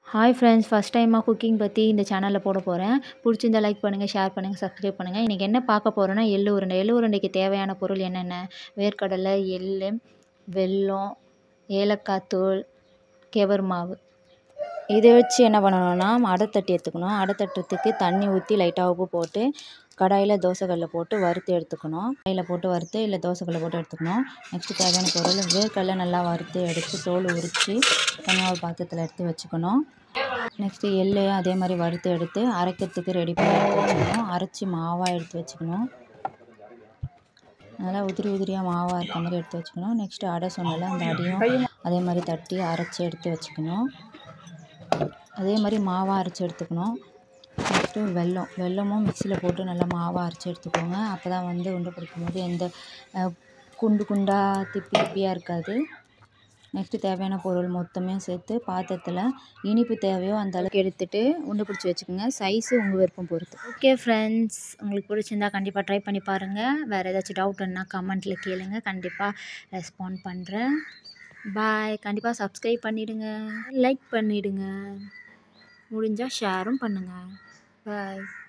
hi friends first டைமாக cooking பற்றி இந்த சேனலில் போட போகிறேன் பிடிச்சிருந்தா லைக் பண்ணுங்கள் ஷேர் பண்ணுங்கள் சப்ஸ்கிரைப் பண்ணுங்கள் இன்றைக்கி என்ன பார்க்க போகிறோன்னா எள்ளு உருண்டை எள்ளு உருண்டைக்கு தேவையான பொருள் என்னென்ன வேர்க்கடலை எள் வெல்லம் ஏலக்காய் தூள் கெவர் மாவு இதை வச்சு என்ன பண்ணணும்னா அடை தட்டி எடுத்துக்கணும் அடை தட்டுறதுக்கு தண்ணி ஊற்றி லைட்டாக உப்பு போட்டு கடாயில் தோசைக்கல்ல போட்டு வறுத்து எடுத்துக்கணும் கடாயில் போட்டு வறுத்து இல்லை தோசைக்கல்ல போட்டு எடுத்துக்கணும் நெக்ஸ்ட்டு தேவையான பொருள் வேர்க்கடலை நல்லா வறுத்து எடுத்து தோல் உரித்து தனியாக ஒரு பாத்திரத்தில் எடுத்து வச்சுக்கணும் நெக்ஸ்ட்டு எள்ளையும் அதே மாதிரி வறுத்து எடுத்து அரைக்கிறதுக்கு ரெடி பண்ணி எடுத்து வச்சுக்கணும் அரைச்சி மாவாக எடுத்து வச்சுக்கணும் நல்லா உதிரி உதிரியாக மாவாக இருக்க மாதிரி எடுத்து வச்சுக்கணும் நெக்ஸ்ட்டு அடை சொன்னால அந்த அடையும் அதே மாதிரி தட்டி அரைச்சி எடுத்து வச்சுக்கணும் அதே மாதிரி மாவாக அரைச்சி எடுத்துக்கணும் நெக்ஸ்ட்டு வெல்லம் வெல்லமும் மிக்சியில் போட்டு நல்லா மாவாக அரைச்சி எடுத்துக்கோங்க அப்போ தான் வந்து உருண்டை பிடிக்கும் போது எந்த குண்டு குண்டாக திப்பி திப்பியாக இருக்காது நெக்ஸ்ட்டு தேவையான பொருள் மொத்தமே சேர்த்து பாத்திரத்தில் இனிப்பு தேவையோ அந்த அளவுக்கு எடுத்துகிட்டு உருண்டை பிடிச்சி வச்சுக்கோங்க சைஸு உங்கள் விருப்பம் பொறுத்து ஓகே ஃப்ரெண்ட்ஸ் உங்களுக்கு பிடிச்சிருந்தா கண்டிப்பாக ட்ரை பண்ணி பாருங்கள் வேறு ஏதாச்சும் டவுட்னா கமெண்ட்டில் கேளுங்க கண்டிப்பாக ரெஸ்பாண்ட் பண்ணுறேன் பாய் கண்டிப்பாக சப்ஸ்கிரைப் பண்ணிவிடுங்க லைக் பண்ணிவிடுங்க முடிஞ்சால் ஷேரும் பண்ணுங்கள் பாய்